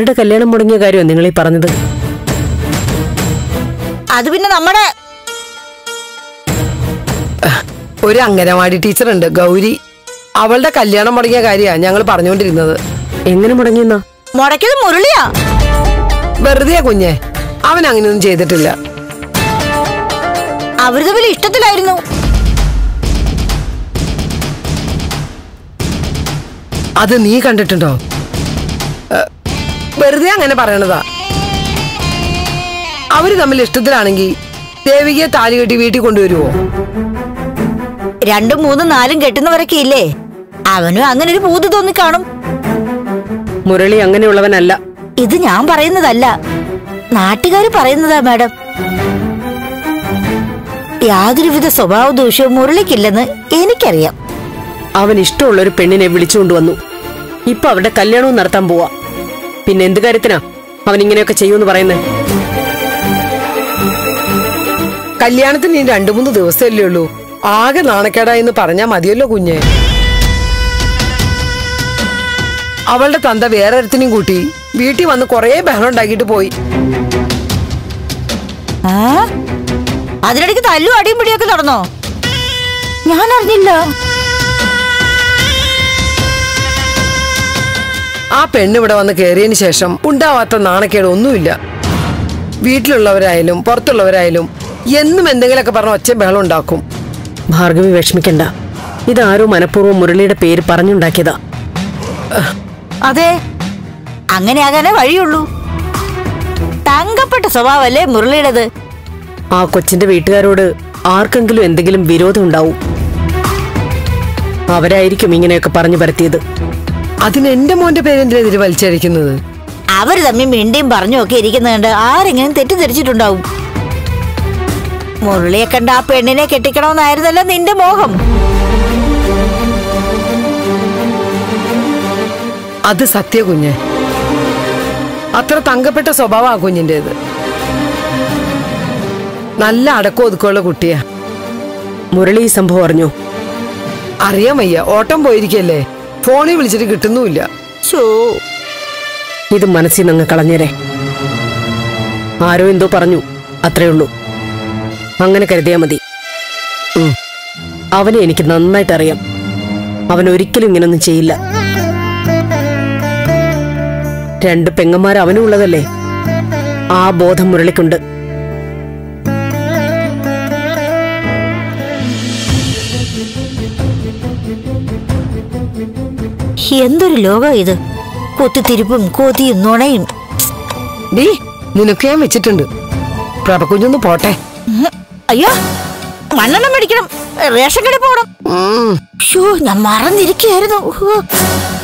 ആരുടെ കല്യാണം മുടങ്ങിയ കാര്യമാണ് നിങ്ങൾ ഈ പറഞ്ഞത് അത് പിന്നെ നമ്മുടെ ഒരു അംഗനവാടി ടീച്ചറുണ്ട് ഗൗരി അവളുടെ കല്യാണം മുടങ്ങിയ കാര്യമാണ് ഞങ്ങൾ പറഞ്ഞുകൊണ്ടിരുന്നത് എങ്ങനെ മുടങ്ങിയെന്നാ മുടക്കിയത് മുരളിയാ വെറുതെ കുഞ്ഞെ അവൻ അങ്ങനെയൊന്നും ചെയ്തിട്ടില്ല അവര് തമ്മിൽ ഇഷ്ടത്തിലായിരുന്നു അത് നീ കണ്ടിട്ടുണ്ടോ ഏ, വെറുതെ അങ്ങനെ പറയണതാ അവര് തമ്മിൽ ഇഷ്ടത്തിലാണെങ്കിൽ ദേവികയെ താലി കെട്ടി വീട്ടിൽ കൊണ്ടുവരുവോ രണ്ടും മൂന്നും നാലും കെട്ടുന്നവരൊക്കെ ഇല്ലേ അവനും അങ്ങനെ ഒരു പൂതി തോന്നി കാണും മുരളി അങ്ങനെയുള്ളവനല്ല ഇത് ഞാൻ പറയുന്നതല്ല നാട്ടുകാര് പറയുന്നതാ മാഡം യാതൊരുവിധ സ്വഭാവ ദൂഷ്യവും മുരളിക്കില്ലെന്ന് എനിക്കറിയാം അവൻ ഇഷ്ടമുള്ള ഒരു പെണ്ണിനെ വിളിച്ചുകൊണ്ടുവന്നു ഇപ്പൊ അവരുടെ കല്യാണവും നടത്താൻ പോവാ പിന്നെ എന്ത് കാര്യത്തിനാ അവൻ ഇങ്ങനെയൊക്കെ ചെയ്യുമെന്ന് പറയുന്നത് കല്യാണത്തിന് ഇനി രണ്ടു മൂന്ന് ദിവസമല്ലേ ഉള്ളൂ ആകെ നാണക്കേടായെന്ന് പറഞ്ഞാ മതിയല്ലോ കുഞ്ഞെ അവളുടെ തന്ത വേറെ ഒരുത്തിനെയും കൂട്ടി വീട്ടിൽ വന്ന് കുറേ ബഹളം ഉണ്ടാക്കിയിട്ട് പോയി ആ അതിനിടയ്ക്ക് തല്ലും അടിയും പിടിയൊക്കെ നടന്നോ ഞാൻ അറിഞ്ഞില്ല ആ പെണ്ണ് ഇവിടെ വന്ന് കയറിയതിന് ശേഷം ഉണ്ടാവാത്ത നാണക്കേട് ഒന്നുമില്ല വീട്ടിലുള്ളവരായാലും പുറത്തുള്ളവരായാലും എന്നും എന്തെങ്കിലുമൊക്കെ പറഞ്ഞ ഒച്ച ബഹളം ഉണ്ടാക്കും ഭാർഗവി വിഷമിക്കണ്ട ഇതാരോ മനഃപൂർവ്വം മുരളിയുടെ പേര് പറഞ്ഞുണ്ടാക്കിയതാ അതെ അങ്ങനെ ആകാനേ വഴിയുള്ളൂ തങ്കപ്പെട്ട സ്വഭാവമല്ലേ മുരളിയുടേത് ആ കൊച്ചിന്റെ വീട്ടുകാരോട് ആർക്കെങ്കിലും എന്തെങ്കിലും വിരോധം ഉണ്ടാവും അവരായിരിക്കും ഇങ്ങനെയൊക്കെ പറഞ്ഞു പരത്തിയത് അതിന് എന്റെ മോന്റെ പേരെന്തിനെതിരെ വലിച്ചടിക്കുന്നത് അവര് തമ്മിൽ മിണ്ടിയും പറഞ്ഞും ഒക്കെ ഇരിക്കുന്ന കണ്ട് ആരെങ്കിലും തെറ്റിദ്ധരിച്ചിട്ടുണ്ടാവും മുരളിയെ കണ്ട് ആ പെണ്ണിനെ കെട്ടിക്കണമെന്നായിരുന്നല്ലോ നിന്റെ മോഹം അത് സത്യ കുഞ്ഞ് അത്ര തങ്കപ്പെട്ട സ്വഭാവം ആ കുഞ്ഞിൻ്റെത് നല്ല അടക്കം ഒതുക്കമുള്ള കുട്ടിയാ മുരളി ഈ സംഭവം അറിഞ്ഞു അറിയാൻ വയ്യ ഓട്ടം പോയിരിക്കല്ലേ ഫോണിൽ വിളിച്ചിട്ട് കിട്ടുന്നുമില്ല ഷോ ഇത് മനസ്സിൽ നിന്ന് കളഞ്ഞേരെ ആരോ എന്തോ പറഞ്ഞു അത്രേ ഉള്ളൂ അങ്ങനെ കരുതിയാ മതി ഉം. അവനെ എനിക്ക് നന്നായിട്ട് അറിയാം അവൻ ഒരിക്കലും ഇങ്ങനൊന്നും ചെയ്യില്ല രണ്ട് പെങ്ങന്മാർ അവനും ഉള്ളതല്ലേ ആ ബോധം മുരളിക്കുണ്ട് എന്തൊരു ലോകം ഇത് കുത്തിത്തിരിപ്പും കോതിയും നുണയും ഡീ നിനക്ക് ഞാൻ വെച്ചിട്ടുണ്ട് പ്രഭക്കുഞ്ഞൊന്ന് പോട്ടെ ഉം. അയ്യോ മണ്ണെണ്ണ മേടിക്കണം റേഷൻ കടയിൽ പോകണം ഉം. ഷോ ഞാൻ മറന്നിരിക്കുകയായിരുന്നു ഉഹ്.